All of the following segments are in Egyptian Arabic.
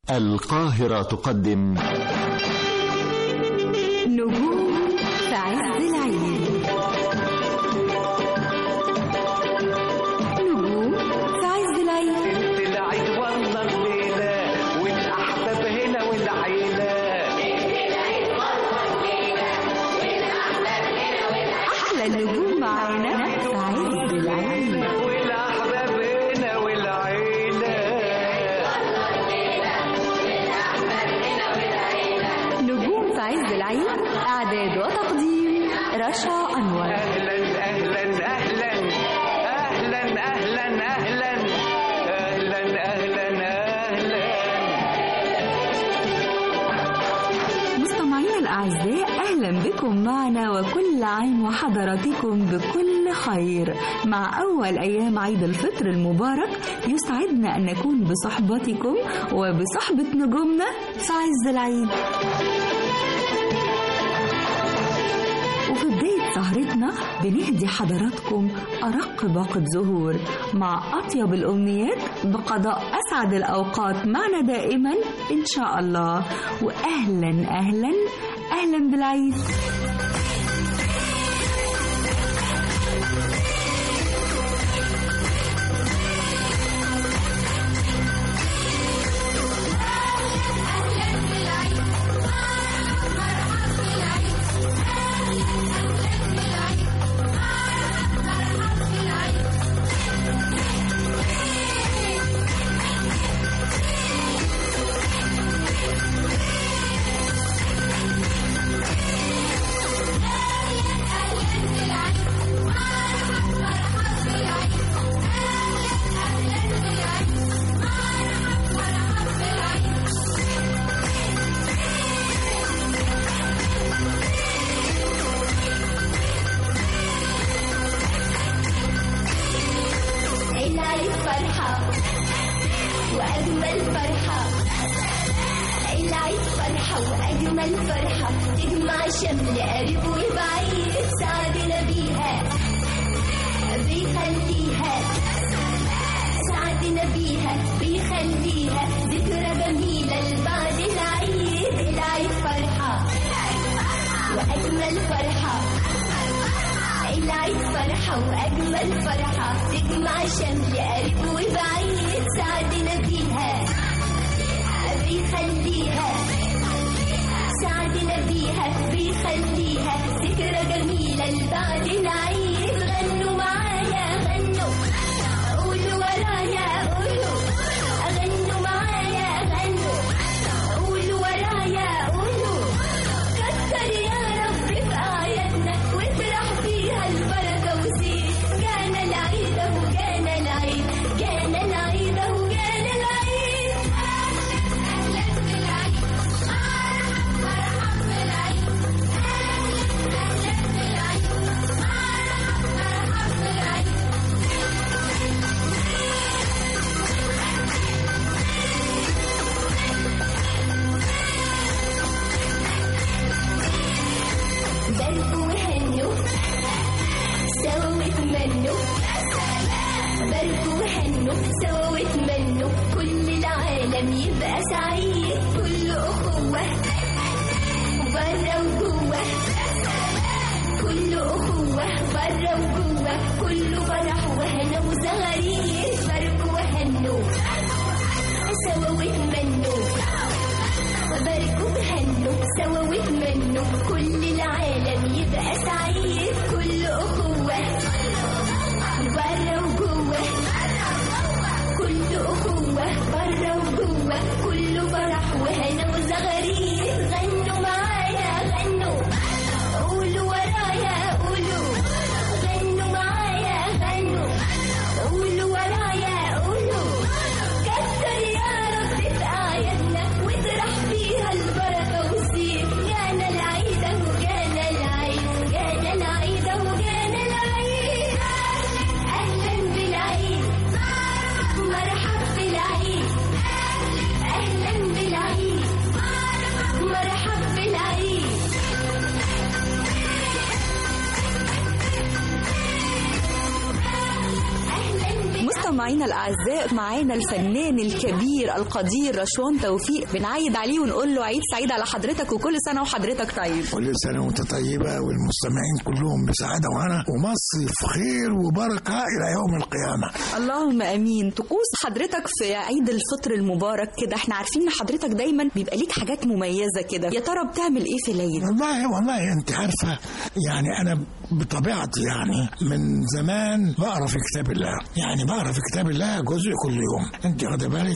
القاهرة تقدم نجوم في عز العيد نجوم في عز العيد العيد والله الليلة والأحباب هنا والعيلة أحلى النجوم معانا في عز العيد والأحباب هنا والعيلة نجوم في عز العيد إعداد وتقديم رشا أنور أهلا أهلا أهلا أهلا أهلا أهلا أهلا أهلا أهلا مستمعينا الأعزاء أهلا بكم معنا وكل عام وحضراتكم بكل خير مع أول أيام عيد الفطر المبارك يسعدنا أن نكون بصحبتكم وبصحبة نجومنا في عز العيد وفي بداية سهرتنا بنهدي حضراتكم أرق باقة زهور مع أطيب الأمنيات بقضاء أسعد الأوقات معنا دائما إن شاء الله وأهلا أهلا أهلا بالعيد العيد فرحة وأجمل فرحة العيد فرحة وأجمل فرحة تجمع شمل قريب وبعيد سعدنا بيها بيخليها سعدنا بيها بيخليها ذكرى جميلة لبعد العيد العيد فرحة وأجمل فرحة العيد فرحة وأجمل فرحة تجمع شمل قريب وبعيد سعدنا بيها بيخليها سعدنا بيها بيخليها ذكرى جميلة لبعد العيد غنوا معايا غنوا قولوا ورايا قولوا غنوا معايا غنوا قولوا ورايا قولوا كتر يا رب في أعيادنا واطرح فيها البركة وزيد جانا العيد أهو جانا العيد جانا العيد أهو جانا العيد أهلا بالعيد مرحبا بالعيد أهلا بالعيد مرحبا بالعيد باركوا وهنوا سوا واتمنوا باركوا وهنوا سوا واتمنوا كل العالم يبقى سعيد كل أخوة برا وجوه كل أخوة برا وجوه كل فرح وهنا وزغاريد باركوا وهنوا سوا واتمنوا باركوا وهنوا سوا واتمنوا كل العالم يبقى سعيد كل أخوة برا وجوه كل أخوة برا وجوه كل فرح وهنا وزغاريد غنوا معايا غنوا قولوا ورايا قولوا غنوا معايا غنوا قولوا ورايا قولوا كتر يا رب في مستمعينا الاعزاء معانا الفنان الكبير القدير رشوان توفيق بنعيد عليه ونقول له عيد سعيد على حضرتك وكل سنه وحضرتك طيب كل سنة وانت طيبة والمستمعين كلهم بسعادة وهنا ومصر في خير وبركة إلى يوم القيامة اللهم امين طقوس حضرتك في عيد الفطر المبارك كده احنا عارفين ان حضرتك دايما بيبقى ليك حاجات مميزه كده يا ترى بتعمل ايه في العيد والله والله انت عارفة يعني أنا بطبيعتي يعني من زمان بقرا في كتاب الله يعني بقرا في كتاب الله جزء كل يوم انت واخد بالك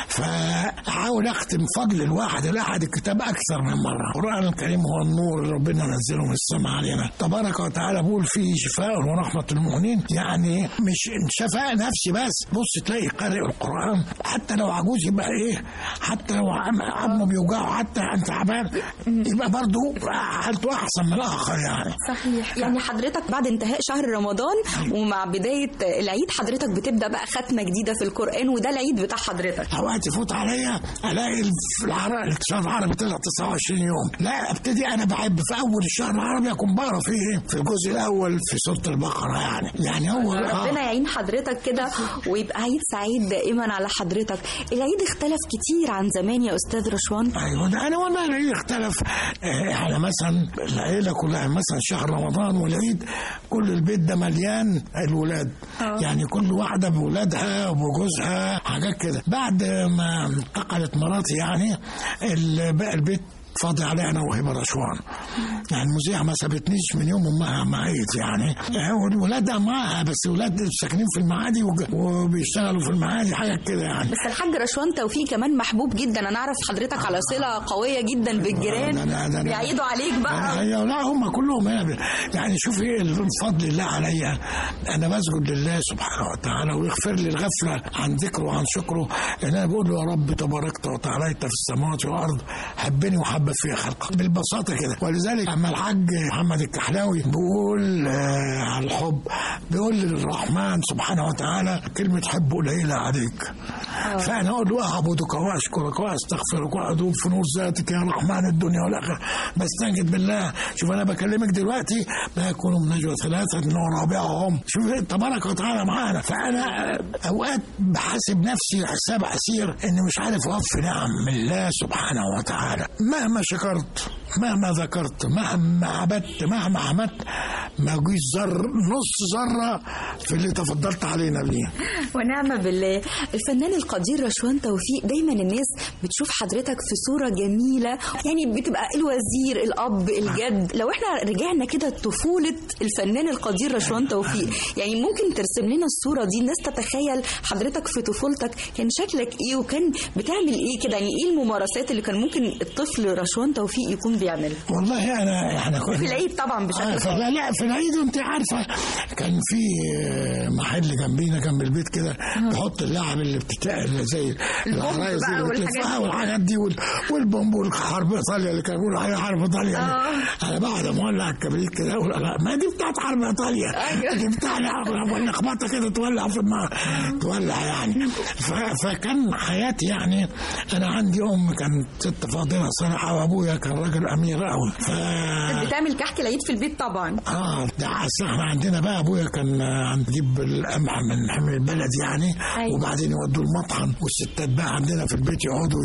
فاحاول اختم فضل الواحد الاحد الكتاب اكثر من مره القران الكريم هو النور اللي ربنا نزله من السماء علينا تبارك وتعالى بيقول فيه شفاء ورحمه المؤمنين يعني مش شفاء نفسي بس بص تلاقي قارئ القران حتى لو عجوز يبقى ايه حتى لو عم- عظمه بيوجعه حتى انت تعبان يبقى برضه حالته احسن من الاخر يعني صحيح يعني حضرتك بعد انتهاء شهر رمضان ومع بدايه العيد حضرتك بتبدا بقى ختمه جديده في القران وده العيد بتاع حضرتك اوقات يفوت عليا الاقي في العربي الشهر العربي طلع 29 يوم لا ابتدي انا بحب في اول الشهر العربي اكون بقرا فيه ايه في الجزء الاول في سوره البقره يعني يعني هو ربنا آه يعين حضرتك كده ويبقى عيد سعيد دائما على حضرتك العيد اختلف كتير عن زمان يا استاذ رشوان ايوه ده انا والله العيد اختلف آه، على مثلا العيله كلها مثلا شهر رمضان والعيد كل البيت ده مليان الولاد يعني كل واحده بولادها وبجوزها حاجات كده بعد ما انتقلت مراتي يعني ال- بقى البيت فاضي علي انا وهبه رشوان يعني المذيعه ما سابتنيش من يوم امها ما عيت يعني والولاد معاها بس ولاد ساكنين في المعادي وج- وبيشتغلوا في المعادي حاجه كده يعني بس الحاج رشوان توفيق كمان محبوب جدا انا اعرف حضرتك على صله قويه جدا بالجيران لا- لا- لا- لا. بيعيدوا عليك بقى ايوه لا هم كلهم هنا ب- يعني شوفي الفضل الله عليا انا بسجد لله سبحانه وتعالى ويغفر لي الغفله عن ذكره وعن شكره لان انا بقول له يا رب تباركت وتعاليت في السماوات والارض حبني وحبب في خلقك بالبساطه كده ولذلك اما الحاج محمد الكحلاوي بيقول آه على الحب بيقول للرحمن سبحانه وتعالى كلمه حب قليله عليك فانا اقول له اعبدك واشكرك واستغفرك وادوب في نور ذاتك يا رحمن الدنيا والاخره بستنجد بالله شوف انا بكلمك دلوقتي ما يكون من نجوى ثلاثه انه رابعهم شوف تبارك وتعالى معانا فانا اوقات بحاسب نفسي حساب عسير اني مش عارف اوفي نعم الله سبحانه وتعالى مهما شكرت مهما ذكرت مهما عبدت مهما عمدت ما جيش ذر نص ذره في اللي تفضلت علينا بيه ونعم بالله الفنان القدير رشوان توفيق دايما الناس بتشوف حضرتك في صورة جميلة يعني بتبقى الوزير الأب الجد لو احنا رجعنا كده طفولة الفنان القدير رشوان توفيق يعني ممكن ترسم لنا الصورة دي الناس تتخيل حضرتك في طفولتك كان شكلك ايه وكان بتعمل ايه كده يعني ايه الممارسات اللي كان ممكن الطفل رشوان توفيق يكون بيعملها والله انا احنا كنا في العيد طبعا بشكل آه، خاص لا لا في العيد انت عارفه كان في آه، محل جنبينا جنب البيت كده بيحط اللعب اللي بتتقل زي العرايس دي بقى اللي والحاجات بتلفها دي. والحاجات دي وال- والبومب والحرب ايطاليا اللي كانوا بيقولوا عليها حرب ايطاليا آه. انا بعد ما اولع الكبريت كده اقول لا ما دي بتاعت حرب ايطاليا أيوة. دي بتاع ولا خبطه كده تولع في النار تولع يعني ف- فكان حياتي يعني انا عندي ام كانت ست فاضله صراحه وابويا كان راجل امير قوي ف بتعمل كحك العيد في البيت طبعا اه ده أصل احنا عندنا بقى ابويا كان آه، يجيب القمح من حمل البلد يعني أيوة. وبعدين يودوه المطحن والستات بقى عندنا في البيت يقعدوا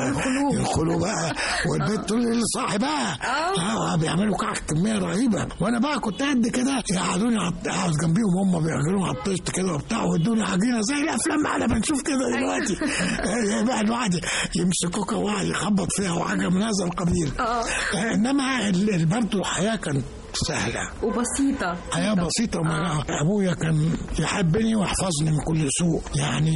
ي- ينخلوا بقى والبيت تقول لي صاحي بقى اه بيعملوا كعك كميه رهيبه وانا بقى كنت قد كده يقعدوني على- اقعد جنبيهم هم بيعملوا على الطشت كده وبتاع ويدوني عجينه زي الافلام احنا بنشوف كده دلوقتي آه، بقى الواحد يمسكوك وواحد يخبط فيها وحاجه من هذا القبيل آه. آه، انما ال- ال- برضه الحياه كانت سهله وبسيطة حياة بسيطة وما أبويا كان يحبني ويحفظني من كل سوء يعني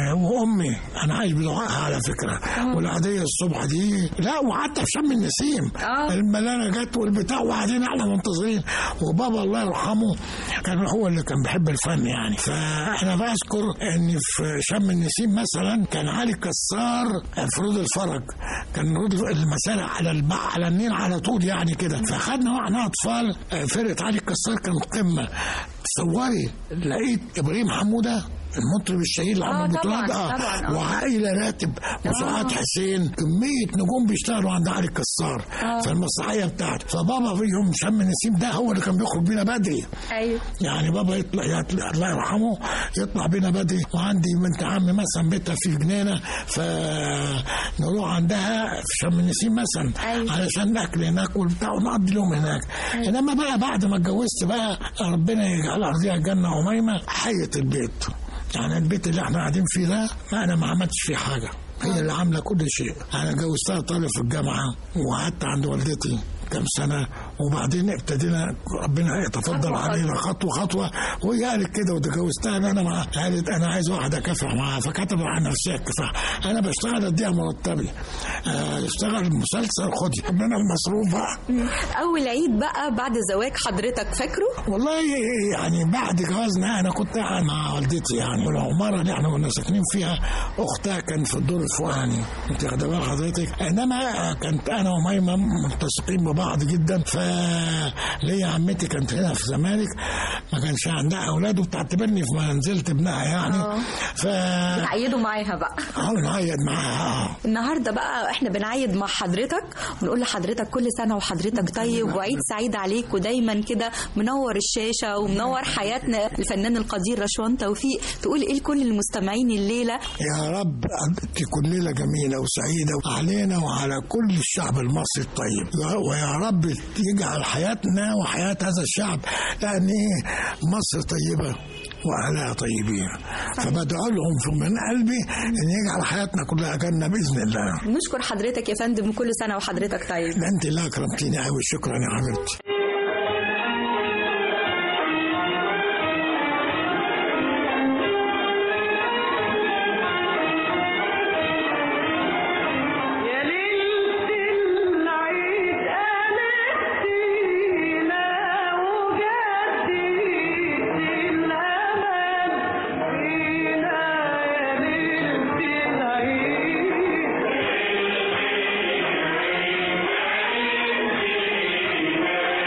وأمي أنا عايش بدعائها على فكرة والعادية الصبح دي لا وحتى في شم النسيم آه. الملانة جت والبتاع وقاعدين احنا منتظرين وبابا الله يرحمه كان هو اللي كان بيحب الفن يعني فأنا بذكر إن في شم النسيم مثلا كان علي كسار في رود الفرج كان رود المسارح على البحر على النيل على طول يعني كده فخدنا واحنا أطفال آه، فرقة علي كسار كانت قمة تصوري لقيت ابراهيم حموده المطرب الشهير اللي آه، عمل طبعاً، بطولات طبعاً، آه. وعائله راتب وسعاد حسين كميه نجوم بيشتغلوا عند علي الكسار في المسرحيه بتاعته فبابا فيهم شم نسيم ده هو اللي كان بيخرج بينا بدري ايوه يعني بابا يطلع يطلع الله يرحمه يطلع بينا بدري وعندي بنت عمي مثلا بيتها في جنينه فنروح عندها في شم النسيم مثلا أيوة. علشان ناكل هناك والبتاع ونقضي اليوم هناك انما بقى بعد ما اتجوزت بقى ربنا يجعل ارضيها جنه عميمه حيه البيت يعني البيت اللي احنا قاعدين فيه ده ما انا ما عملتش فيه حاجه هي اللي عامله كل شيء انا جوزتها طالب في الجامعه وقعدت عند والدتي كم سنه وبعدين ابتدينا ربنا يتفضل خطوة علينا خطوه خطوه وهي قالت كده وتجوزتها انا مع قالت انا عايز واحده كافح معاها فكتب عن نفسها الكفاح انا بشتغل اديها مرتبي آه، اشتغل مسلسل خدي من المصروف بقى اول عيد بقى بعد زواج حضرتك فاكره والله يعني بعد جوازنا انا كنت قاعد مع والدتي يعني والعماره اللي احنا كنا ساكنين فيها اختها كان في الدور الفوقاني انت واخده بال حضرتك انما كنت انا وميمه ملتصقين ببعض جدا فليا عمتي كانت هنا في الزمالك ما كانش عندها اولاد وبتعتبرني في منزله ابنها يعني ف عيدوا معاها بقى اه نعيد معاها آه. النهارده بقى احنا بنعيد مع حضرتك ونقول لحضرتك كل سنه وحضرتك طيب وعيد سعيد عليك ودايما كده منور الشاشه ومنور حياتنا الفنان القدير رشوان توفيق تقول ايه لكل المستمعين الليله يا رب تكون ليلة جميلة وسعيدة علينا وعلى كل الشعب المصري الطيب ويا رب يجعل حياتنا وحياة هذا الشعب لأن إيه مصر طيبة وأهلها طيبين فبدعو لهم من قلبي أن يجعل حياتنا كلها جنة بإذن الله نشكر حضرتك يا فندم كل سنه وحضرتك طيب أنت اللي أكرمتيني أوي شكرا يا حبيبتي يا ليلة العيد أنستينا وجديد الأمل فينا يا ليلة العيد يا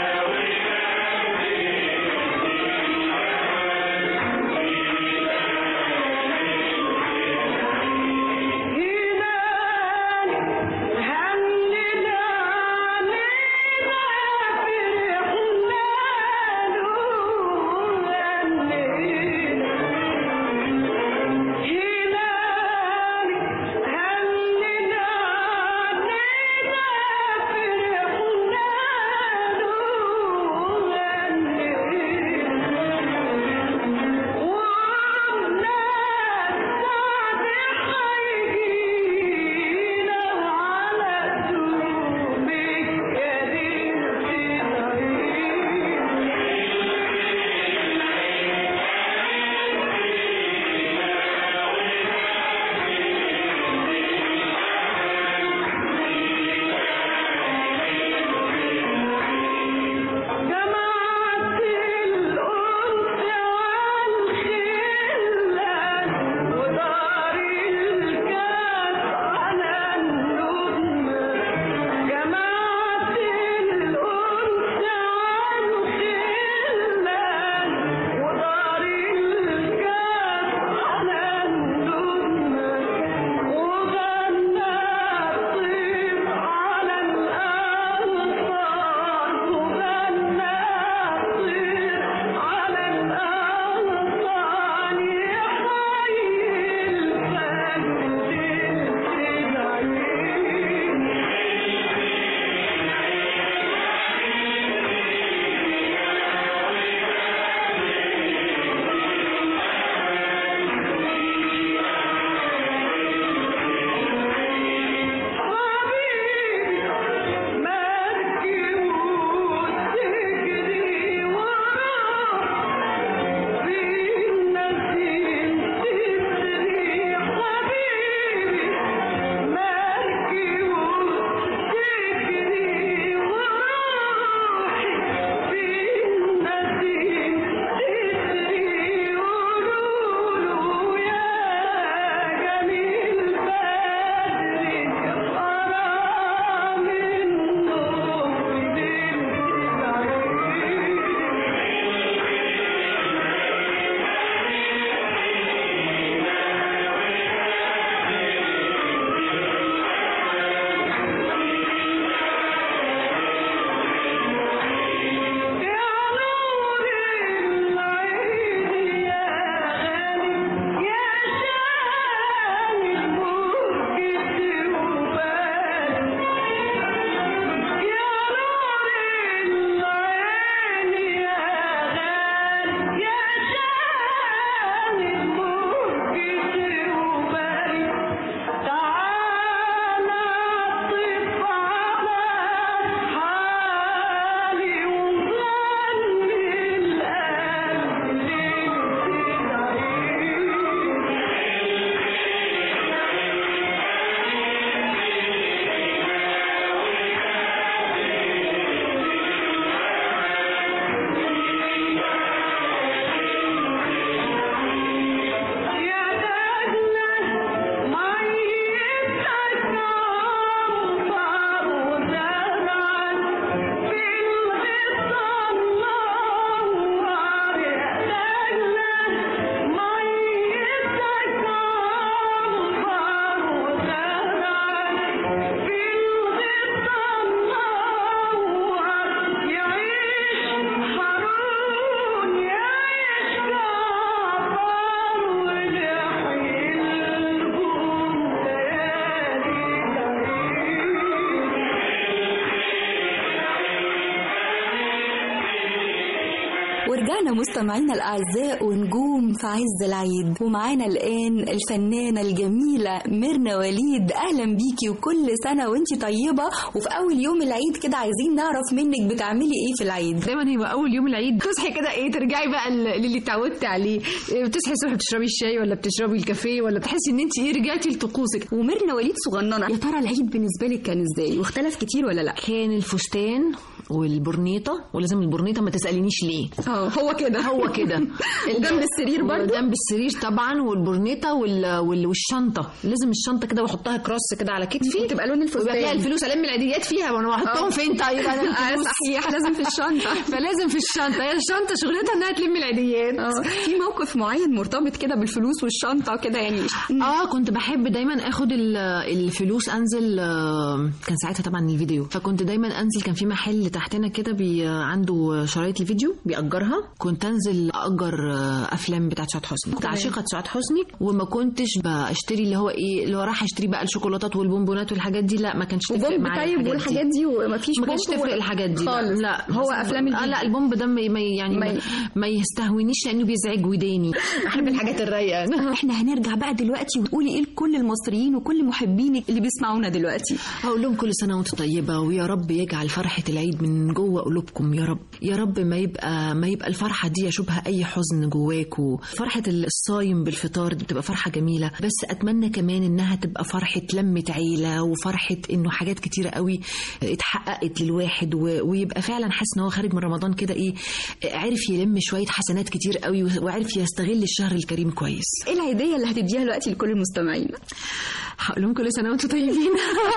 ورجعنا مستمعينا الأعزاء ونجوم في عز العيد ومعانا الآن الفنانة الجميلة ميرنا وليد أهلا بيكي وكل سنة وانتي طيبة وفي أول يوم العيد كده عايزين نعرف منك بتعملي إيه في العيد دايما هو اول يوم العيد تصحي كده ايه ترجعي بقى ل- للي اتعودتي عليه إيه، بتصحي الصبح بتشربي الشاي ولا بتشربي الكافيه ولا تحسي ان انت ايه رجعتي لطقوسك وميرنا وليد صغننة يا ترى العيد بالنسبة لك كان ازاي واختلف كتير ولا لا كان الفستان والبرنيطه ولازم البرنيطه ما تسالينيش ليه اه هو كده هو كده وجنب السرير برضو جنب السرير طبعا والبرنيطه وال... وال... والشنطه لازم الشنطه كده واحطها كروس كده على كتفي وتبقى لون الفستان. ويبقى فيها الفلوس الم العيديات فيها وانا هحطهم آه. فين طيب انا آه، الفلوس صحيح لازم في الشنطة فلازم في الشنطه هي الشنطه شغلتها انها تلم العيديات اه في موقف معين مرتبط كده بالفلوس والشنطة وكده يعني اه كنت بحب دايما اخد ال- الفلوس انزل آه، كان ساعتها طبعا الفيديو فكنت دايما انزل كان في محل تحتنا كده بي عنده شرايط الفيديو بيأجرها كنت انزل اجر آه، افلام بتاعت سعاد حسني كنت عاشقه سعاد حسني وما كنتش بشتري اللي هو ايه اللي هو راح اشتري بقى الشوكولاتات والبونبونات والحاجات دي لا ما كانش تفرق وبومب معايا طيب والحاجات دي ومفيش ما كانش بومب تفرق و- الحاجات دي خالص لا, لا هو بس- افلام آه لا البومب ده ما ما- يعني ما- ما, ما يستهونيش لانه بيزعج وداني بحب الحاجات الرايقه أنا. احنا هنرجع بقى دلوقتي وتقولي ايه لكل المصريين وكل محبينك اللي بيسمعونا دلوقتي هقول لهم كل سنه وانتم طيبه ويا رب يجعل فرحه العيد من جوه قلوبكم يا رب يا رب ما يبقى ما يبقى الفرحه دي يشوبها اي حزن جواكوا فرحه الصايم بالفطار دي بتبقى فرحه جميله بس اتمنى كمان انها تبقى فرحه لمه عيله وفرحه انه حاجات كتيره قوي اتحققت للواحد و- ويبقى فعلا حاسس ان هو خارج من رمضان كده ايه عرف يلم شويه حسنات كتير قوي وعرف يستغل الشهر الكريم كويس ايه العيديه اللي هتديها دلوقتي لكل المستمعين هقول لهم كل سنه وانتم طيبين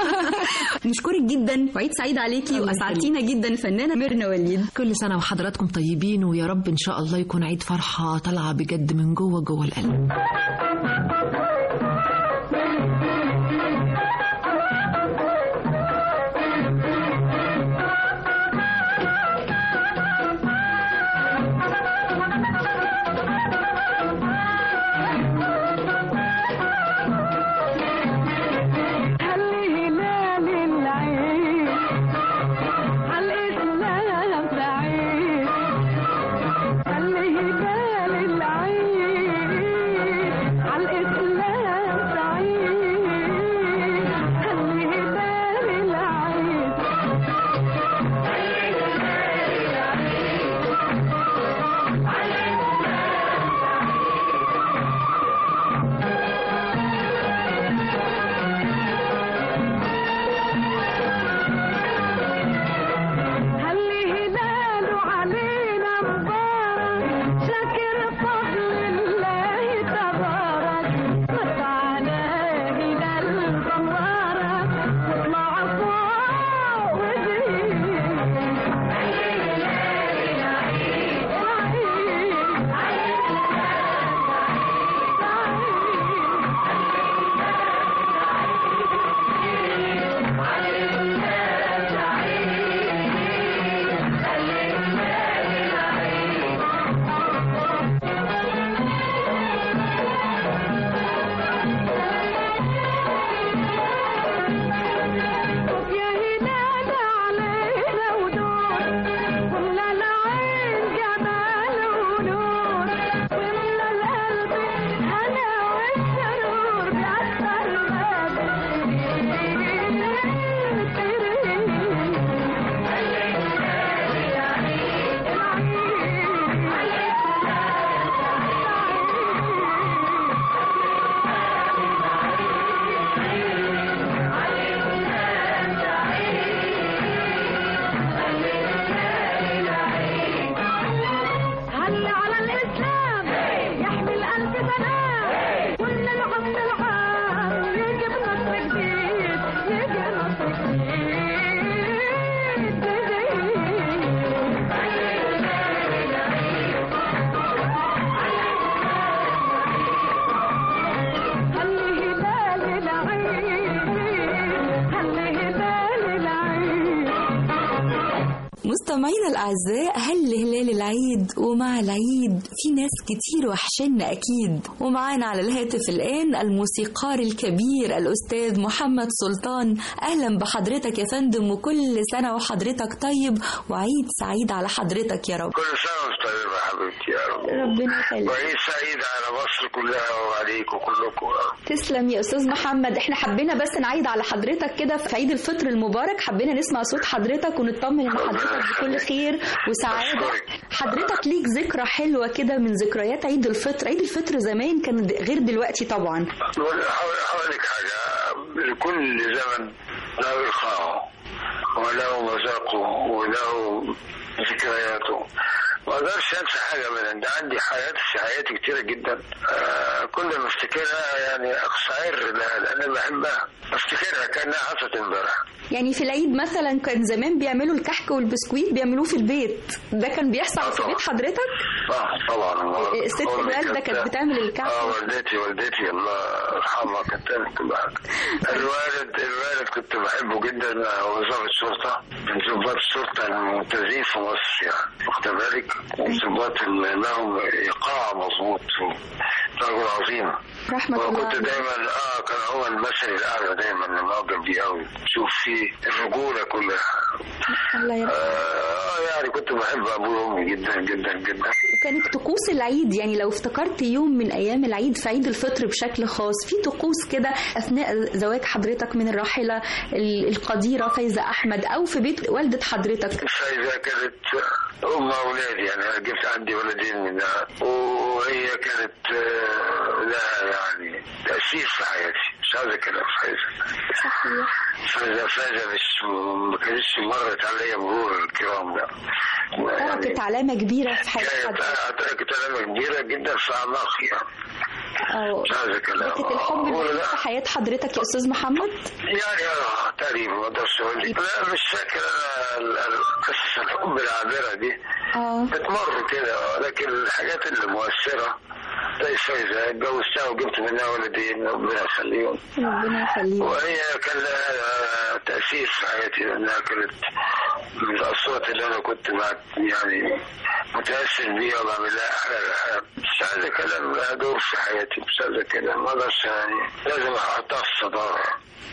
نشكرك جدا وعيد سعيد عليكي الله واسعدتينا جدا الفنانه ميرنا وليد كل سنة وحضراتكم طيبين ويا رب إن شاء الله يكون عيد فرحة طالعة بجد من جوه جوه القلب خلي هلال العيد عالإسلام سعيد خلي هلال العيد عالإسلام مستمعينا الأعزاء هل هلال العيد ومع العيد في ناس كتير وحشنا أكيد ومعانا على الهاتف الآن الموسيقار الكبير الأستاذ محمد سلطان أهلا بحضرتك يا فندم وكل سنة وحضرتك طيب وعيد سعيد على حضرتك يا رب كل سنة وانت طيبة يا حبيبتي يا رب ربنا يخليك وعيد سعيد على مصر كلها وعليكم كلكم يا رب تسلم يا أستاذ محمد احنا حبينا بس نعيد على حضرتك كده في عيد الفطر المبارك حبينا نسمع صوت حضرتك ونطمن إن حضرتك بكل خير وسعادة حضرتك ليك ذكرى حلوة كده من ذكريات عيد الفطر عيد الفطر زمان كان غير دلوقتي طبعا هقول لك حاجة لكل زمن له إلقاءه وله مذاقه وله ذكرياته ما اقدرش انسى حاجه من ده عندي حياه حياتي كتيره جدا آه كل ما افتكرها يعني اقشعر لها لان أنا بحبها افتكرها كانها حصلت امبارح يعني في العيد مثلا كان زمان بيعملوا الكحك والبسكويت بيعملوه في البيت ده كان بيحصل آه في طبعا. بيت حضرتك اه طبعا الست أمي الوالدة كانت بتعمل الكحك. اه والدتي والدتي الله يرحمها كانت تعمل كل حاجه الوالد الوالد كنت بحبه جدا هو ضابط شرطه من ضباط الشرطه الممتازين في مصر يعني واخد بالك ضباط اللي لهم ايقاع مظبوط رجل عظيم رحمة الله وكنت عليه. دايما اه كان هو المثل الاعلى دايما اللي معجب بيه قوي تشوف فيه الرجوله كلها الله يرحمه آه يعني كنت بحب ابوي وامي جدا جدا جدا كانت طقوس العيد يعني لو افتكرت يوم من ايام العيد في عيد الفطر بشكل خاص في طقوس كده اثناء زواج حضرتك من الراحله ال- القديره فايزه احمد او في بيت والده حضرتك فاذا كانت ام اولادي يعني انا جبت عندي ولدين منها وهي كانت آه، لها يعني تاثير في حياتي مش عايز اتكلم في فايزه فايزه فايزه مش ما كانتش مرت عليا مرور الكرام ده تركت علامه كبيره في حياه كانت حضرتك تركت علامه كبيره جدا في اعماقي يعني أو مش عايز اتكلم تركت الحب أقول الوحيد لا. في حياه حضرتك يا استاذ محمد يعني اه تقريبا ما اقدرش اقول لك لا مش فاكر انا ال- ال- قصص الحب العابره دي اه بتمر كده لكن الحاجات اللي مؤثره زي فايزه اتجوزتها وجبت منها ولدين ربنا يخليهم ربنا يخليك وهي كان لها تاثير في حياتي لانها كانت من الاصوات اللي انا كنت مع- يعني متاثر بيها وبعمل لها احلى الالحان مش عايز اتكلم لها دور في حياتي مش عايز اتكلم ما اقدرش يعني لازم احطها في الصداره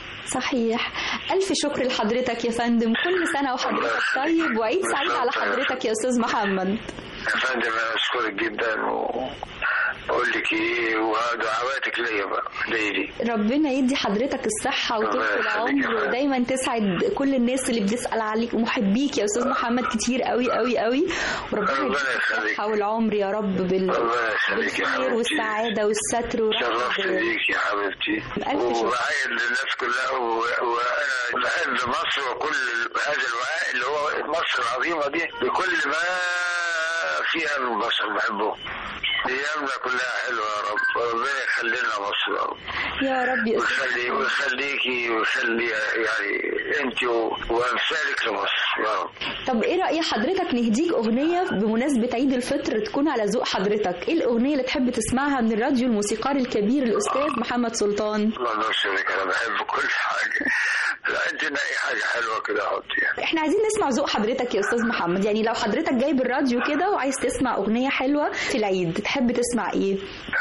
صحيح ألف شكر لحضرتك يا فندم كل سنة وحضرتك طيب وعيد سعيد على حضرتك يا أستاذ محمد يا فندم انا اشكرك جدا و اقول لك ايه ودعواتك ليا بقى ليلي ربنا يدي حضرتك الصحة وطول الله يخليك يا العمر فندم. ودايما تسعد كل الناس اللي بتسأل عليك ومحبيك يا أستاذ محمد كتير قوي قوي قوي وربنا ربنا يديك يخليك. الصحة والعمر يا رب بال... ربنا يخليك يا بالخير حبيبتي. والسعادة والستر شرفت ورحمة بيك يا حبيبتي ألف شكر. وبعيد للناس كلها و- وانا بحب مصر وكل هذا الوعاء اللي هو مصر العظيمه دي بكل ما فيها من بشر بحبه ايامنا كلها حلوه يا رب ربنا يخلي لنا مصر يا رب يا رب يا أستاذ ويخلي ويخليكي ويخلي يعني انت و- وامثالك لمصر يا رب طب ايه رأي حضرتك نهديك أغنية بمناسبة عيد الفطر تكون على ذوق حضرتك ايه الأغنية اللي تحب تسمعها من الراديو الموسيقار الكبير الأستاذ محمد سلطان الله يشفيك انا بحب كل حاجه لا انت نقي حاجه حلوه كده حطيها احنا عايزين نسمع ذوق حضرتك يا استاذ محمد يعني لو حضرتك جايب الراديو كده وعايز تسمع اغنيه حلوه في العيد تحب تسمع ايه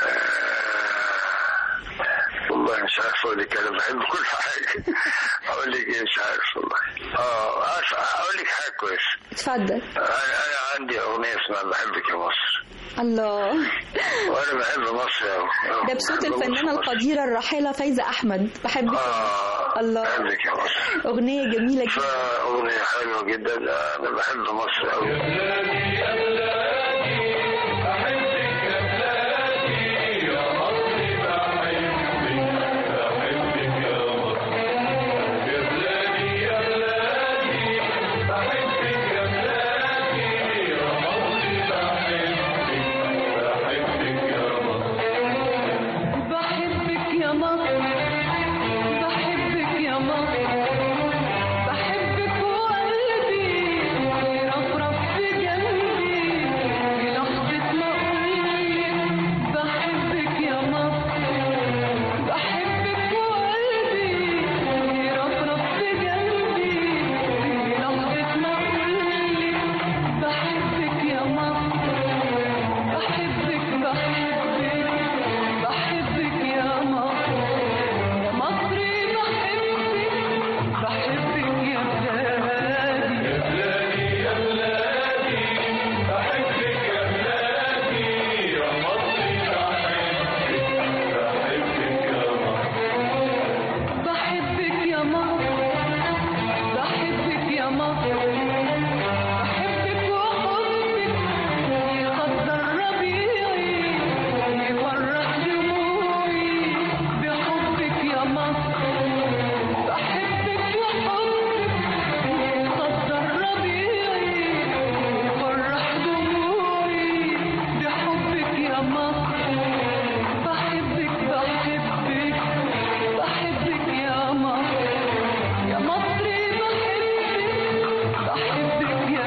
والله مش عارف اقول لك انا بحب كل حاجه اقول لك ايه مش عارف والله اه عارف اقول لك حاجه كويسه اتفضل انا انا عندي اغنيه اسمها بحبك يا مصر الله وانا بحب مصر أوي. ده بصوت بحب الفنانه مصر. القديره الراحله فايزه احمد بحبك اه الله. بحبك يا مصر اغنيه جميله جدا فاغنيه حلوه جدا انا بحب مصر قوي بحبك يا مصر بحبك يا مصر بحبك وقلبي يرفرف في قلبي بحبك وحبك يقدر ربيعي يفرح دموعي بحبك يا مصر بحبك وحبك يقدر ربيعي يفرح دموعي بحبك يا مصر بحبك بحبك بحبك يا مصر يا مصري بحبك بحبك يا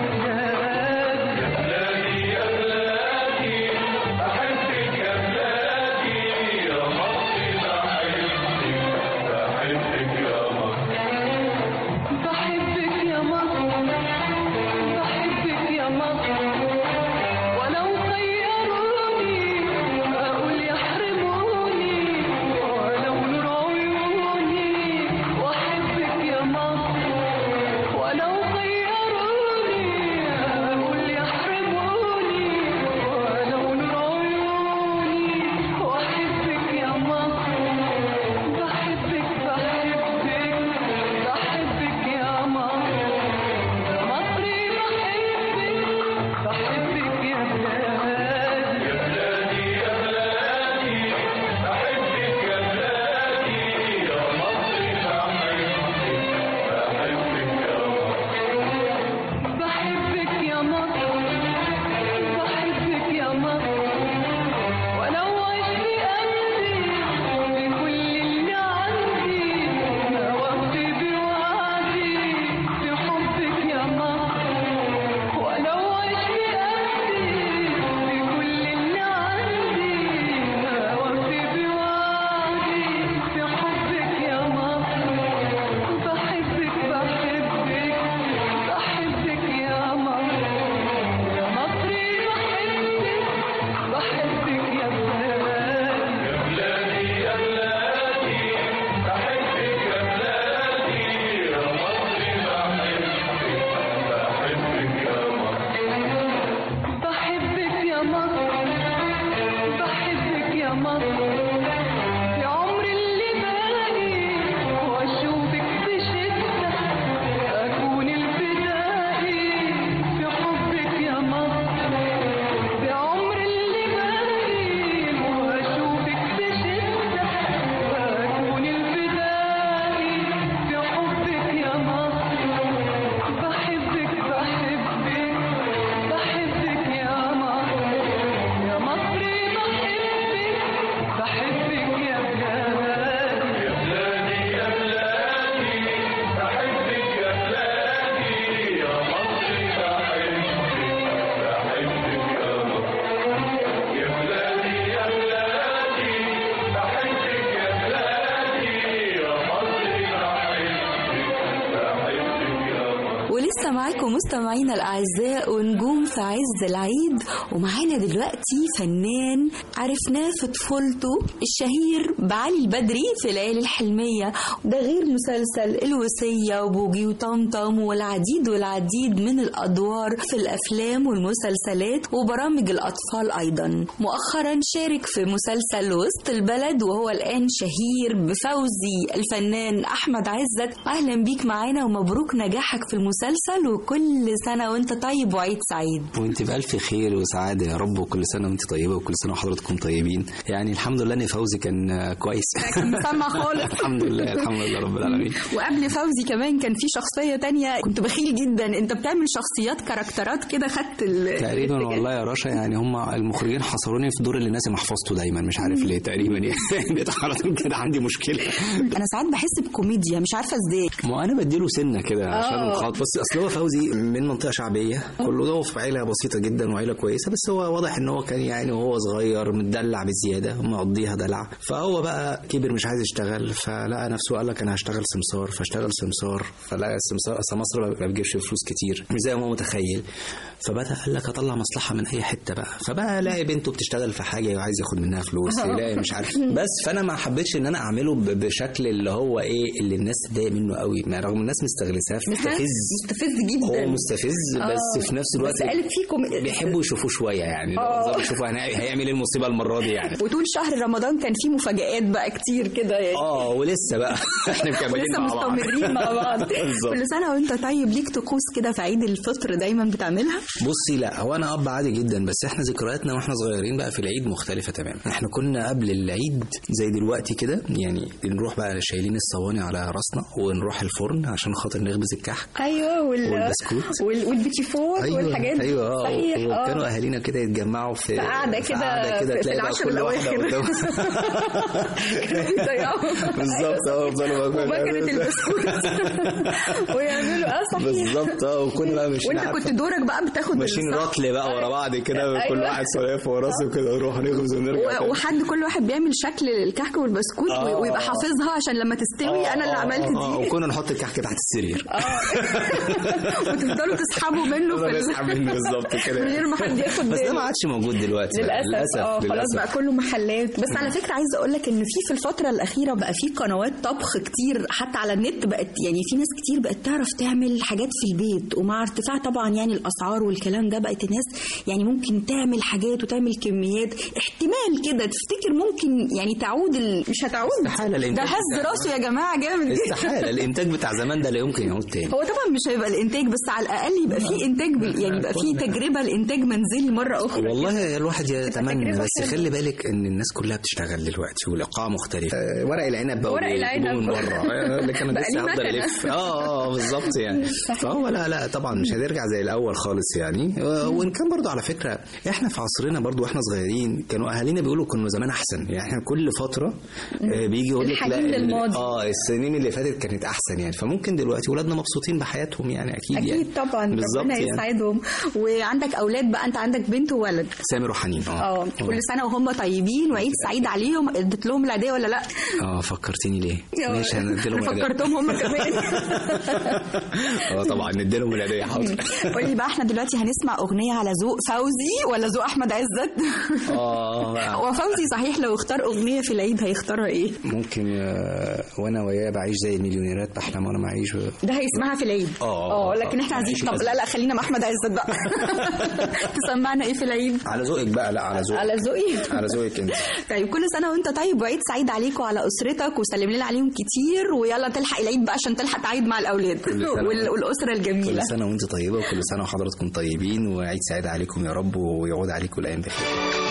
بلادي بحبك يا مصر بحبك يا مصر ولو خيروني أقول يحرموني ولو نور عيوني وأحبك يا مصر ولو خيروني أقول يحرموني ولو نور عيوني وأحبك يا مصر بحبك بحبك بحبك يا مصر يا مصري بحبك بحبك يا بلادي بحبك يا مصر بحبك يا مصر ولو عشت أمسي بكل اللي عندي ما وفي بوعدي بحبك يا مصر ولو عشت أمسي بكل اللي عندي ما وفي بوعدي بحبك يا مصر بحبك بحبك بحبك يا مصر يا مصري بحبك بحبك يا بلادي بحبك يا مصر بحبك يا مصر في عمر اللي باقي واشوفك في شدة اكون الفدائي في حبك يا مصر في عمر اللي باقي واشوفك في شدة اكون الفدائي في حبك يا مصر بحبك بحبك بحبك يا مصر يا مصري بحبك بحبك يا بلادي ولسه معاكم مستمعينا الأعزاء ونجوم في عز العيد ومعانا دلوقتي فنان عرفناه في طفولته الشهير بعلي البدري في الليالي الحلمية ده غير مسلسل الوصية وبوجي وطمطم والعديد والعديد من الأدوار في الأفلام والمسلسلات وبرامج الأطفال أيضا مؤخرا شارك في مسلسل وسط البلد وهو الآن شهير بفوزي الفنان أحمد عزت أهلا بيك معانا ومبروك نجاحك في المسلسل وكل سنة وانت طيب وعيد سعيد وانت بألف خير وسعادة يا رب وكل سنة وانت طيبة وكل سنة وحضراتكم طيبين يعني الحمد لله ان فوزي كان آه، كويس مسمع خالص الحمد لله الحمد لله رب العالمين وقبل فوزي كمان كان في شخصية تانية كنت بخيل جدا انت بتعمل شخصيات كاركترات كده خدت ال تقريبا الاتجاه. والله يا رشا يعني هم المخرجين حصروني في دور اللي ناسي محفظته دايما مش عارف ليه تقريبا يعني بقيت على طول كده عندي مشكله انا ساعات بحس بكوميديا مش عارفة ازاي ما انا بديله سنه كده عشان آه. الخاط بس اصل هو فوزي من منطقه شعبيه كله ده في عيله بسيطه جدا وعيله كويسه بس هو واضح ان هو كان يعني وهو صغير متدلع بزياده مقضيها دلع فهو بقى كبر مش عايز يشتغل فلقى نفسه قال لك انا هشتغل سمسار فاشتغل سمسار فلقى السمسار اصل مصر ما بيجيبش فلوس كتير مش زي ما هو متخيل فبدا قال لك اطلع مصلحه من اي حته بقى فبقى لاقي بنته بتشتغل في حاجه وعايز ياخد منها فلوس يلاقي مش عارف بس فانا ما حبيتش ان انا اعمله ب- بشكل اللي هو ايه اللي الناس تضايق منه قوي ما رغم الناس مستغلساه مستفز مستفز جدا هو مستفز بس في نفس الوقت بس قالب فيكم بيحبوا يشوفوه شويه يعني آه. لو يشوفوا هنا- هيعمل ايه المصيبه المره دي يعني وطول شهر رمضان كان في مفاجآت بقى كتير كده يعني اه ولسه بقى احنا مكملين ولسه مع بعض مستمرين مع بعض بالظبط. كل سنه وانت طيب ليك طقوس كده في عيد الفطر دايما بتعملها بصي لا هو انا اب عادي جدا بس احنا ذكرياتنا واحنا صغيرين بقى في العيد مختلفه تماما احنا كنا قبل العيد زي دلوقتي كده يعني نروح بقى شايلين الصواني على راسنا ونروح الفرن عشان خاطر نخبز الكحك ايوه وال... والبسكوت. وال... والبيتي فور والحاجات دي ايوه اه صحيح آه. وكانوا اهالينا كده يتجمعوا في في قعدة في كده قعدة في- في تلاقي بقى العشر كل واحده الأواخر. قدام بيضيعوا. بالظبط اه يفضلوا بقى ومكنة البسكوت ويعملوا اه صحيح بالظبط اه وكنا بقى ماشيين وانت عارفة. كنت دورك بقى بتاخد ماشيين الصح. رطل بقى ورا بعض كده كل أيوة. واحد سلاف وراسه كده نروح نخبز ونرجع و- تاني. وحد كل واحد بيعمل شكل الكحك والبسكوت آه. ويبقى حافظها عشان لما تستوي انا اللي آه، عملت آه، دي وكنا نحط الكحك تحت السرير وتفضلوا تسحبوا منه في كنا ال- نسحب منه بالظبط كده من غير ما حد ياخد بس ده باله. ما عادش موجود دلوقتي بقى. للاسف اه خلاص للأسف. بقى كله محلات بس على فكره عايزه اقول لك ان في في الفتره الاخيره بقى في قنوات طبخ كتير حتى على النت بقت يعني في ناس كتير بقت تعرف تعمل حاجات في البيت ومع ارتفاع طبعا يعني الاسعار والكلام ده بقت الناس يعني ممكن تعمل حاجات وتعمل كميات احتمال كده تفتكر ممكن يعني تعود ال... مش هتعود استحالة ده الإنتاج هز بتاع- راسه يا جماعه جامد جدا استحالة الإنتاج بتاع زمان ده لا يمكن يعود تاني هو طبعا مش هيبقى الانتاج بس على الاقل يبقى في انتاج بال- يعني يبقى في تجربه لانتاج منزلي مره اخرى والله يا الواحد يتمنى تجربة بس حلوة. خلي بالك ان الناس كلها بتشتغل دلوقتي والايقاع مختلف آه، ورق العنب بقى ورق وبيجيبوه من العنب. بره آه، اللي كان بقى لسه ليه هفضل مكنة. الف اه اه بالظبط يعني فهو لا لا طبعا مش هنرجع زي الاول خالص يعني آه، وان كان برضو على فكره احنا في عصرنا برضو واحنا صغيرين كانوا اهالينا بيقولوا كنا زمان احسن يعني احنا كل فتره آه، بيجي يقول لك لا الحنين ال- للماضي. اه السنين اللي فاتت كانت احسن يعني فممكن دلوقتي ولادنا مبسوطين بحياتهم يعني اكيد يعني اكيد طبعا بالظبط ربنا يعني يسعدهم وعندك اولاد بقى انت عندك بنت وولد سامر وحنين اه كل سنه وهم طيبين وعيد سعيد عليهم اديت لهم العيديه ولا لا اه فكرتيني ليه؟ ماشي هنديلهم انا العيدية. فكرتهم هم كمان اه طبعا نديلهم العيدية حاضر قول لي بقى احنا دلوقتي هنسمع اغنيه على ذوق فوزي ولا ذوق احمد عزت اه هو فوزي صحيح لو اختار اغنيه في العيد هيختارها ايه ممكن آه، وانا وياه بعيش زي المليونيرات بحلم وانا معيش ده هيسمعها في العيد آه، اه لكن احنا عايزين معيش طب لازم. لا لا خلينا مع احمد عزت بقى تسمعنا ايه في العيد على ذوقك بقى لا على ذوقك على ذوقي على ذوقك انت طيب كل سنه وانت طيب وعيد سعيد عليك وعلى اسرتك وسلم لنا عليهم كتير ويلا تلحق العيد بقى عشان تلحق تعيد مع الاولاد كل سنة وال- وأنت- والاسره الجميله كل سنة وانت طيبة وكل سنة وحضراتكم طيبين وعيد سعيد عليكم يا رب ويعود عليكم الأيام بخير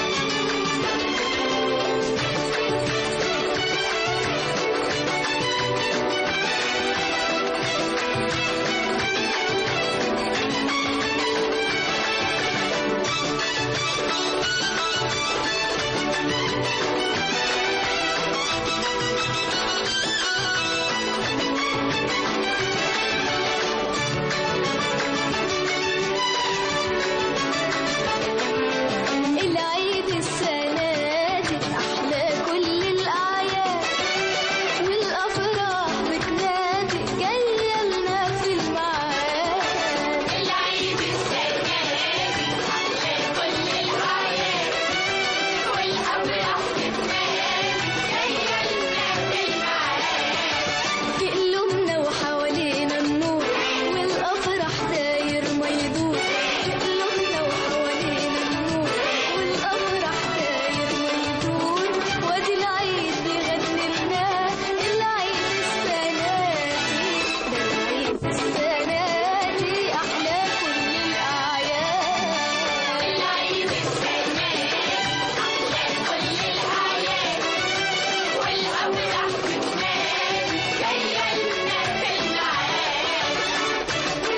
العيد السنة دي أحلى كل الأعياد والأفراح بتنادي جاية لنا في الميعاد العيد السنة دي أحلى كل الأعياد والأفراح بتنادي جاية لنا في الميعاد في قلوبنا وحوالينا النور والأفراح داير ما يدور في قلوبنا وحوالينا النور والأفراح داير ما يدور وادي العيد بيغني لنا العيد السنة دي ده العيد السنة دي أحلى كل الأعياد العيد السنة دي أحلى كل الأعياد والأفراح بتنادي جاية لنا في الميعاد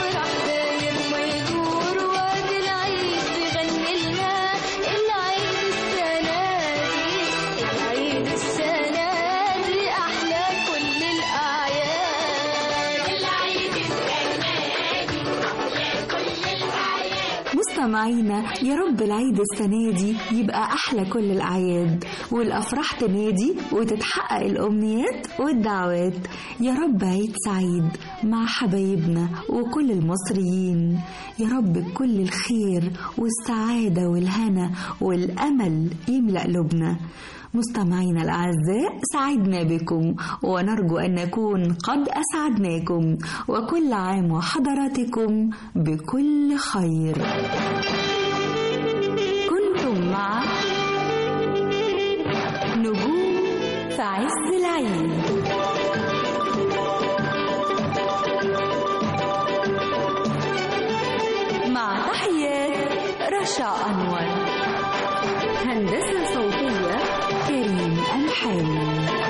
الأفراح داير ما يدور وادي العيد بيغني لنا العيد السنة دي العيد السنة دي أحلى كل الأعياد العيد السنة دي أحلى كل الأعياد مستمعينا يا رب العيد السنة دي يبقى أحلى كل الأعياد والأفراح تنادي وتتحقق الأمنيات والدعوات يا رب عيد سعيد مع حبايبنا وكل المصريين يا رب بكل الخير والسعادة والهنا والأمل يملأ قلوبنا مستمعينا الأعزاء سعدنا بكم ونرجو أن نكون قد أسعدناكم وكل عام وحضراتكم بكل خير كنتم مع نجوم في عز العيد مع تحيات رشا أنور هندسة صوتية كريم الحاني